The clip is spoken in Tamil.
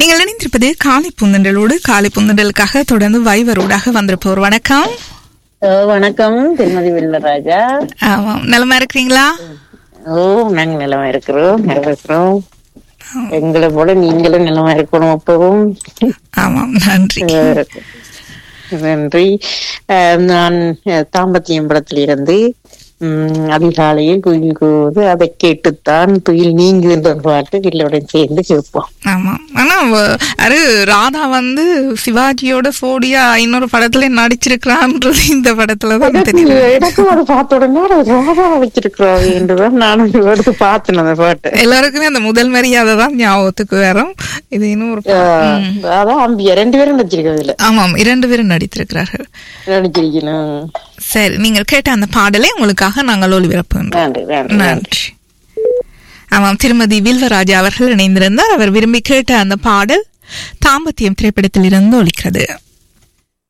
நீங்கள் இணைந்திருப்பது காலை புந்தண்டலோடு காலை புந்தண்டலுக்காக தொடர்ந்து வைவரோடாக வந்திருப்போர் வணக்கம் ஓ வணக்கம் திருமதி வெள்ளராஜா ஆமாம் நலமா இருக்கிறீங்களா ஓ நாங்க நிலமா இருக்கிறோம் நல்லா இருக்கிறோம் எங்களை போல நீங்களும் நிலமா இருக்கணும் அப்பவும் ஆமாம் நன்றி அஹ், நன்றி அஹ், நான் அஹ், தாம்பத்தியம் படத்திலிருந்து உம், அதிகாலையில் குயில் கூவுது அதை கேட்டுத்தான் துயில் நீங்குகின்ற பாட்டு இல்லுடன் சேர்ந்து கேட்போம் ஆமாம் ஆனா அவ- அது ராதா வந்து சிவாஜியோட சோடியா இன்னொரு படத்துல நடிச்சிருக்கிறான்றது இந்த படத்துல தான் தெரியும் எனக்கும் அதை பார்த்த உடனே ராதா வச்சிருக்கிறாரு என்றுதான் நானும் எடுத்து பார்த்தேன் அந்த பாட்டு எல்லாருக்குமே அந்த முதல் மரியாதை தான் ஞாபகத்துக்கு வரும் இது இன்னும் ஒரு பா- அஹ், அதான் அம்பியா ரெண்டு பேரும் நடிச்சிருக்கோம் இதுல ஆமாம் இரண்டு பேரும் நடித்திருக்கிறார்கள் நடிச்சிருக்கணும் சரி நீங்கள் கேட்ட அந்த பாடலை உங்களுக்காக நாங்கள் ஒளிபரப்புகின்றோம் நன்றி நன்றி நன்றி ஆமாம் திருமதி வில்வராஜா அவர்கள் இணைந்திருந்தார் அவர் விரும்பி கேட்ட அந்த பாடல் தாம்பத்தியம் திரைப்படத்தில் இருந்து ஒலிக்கிறது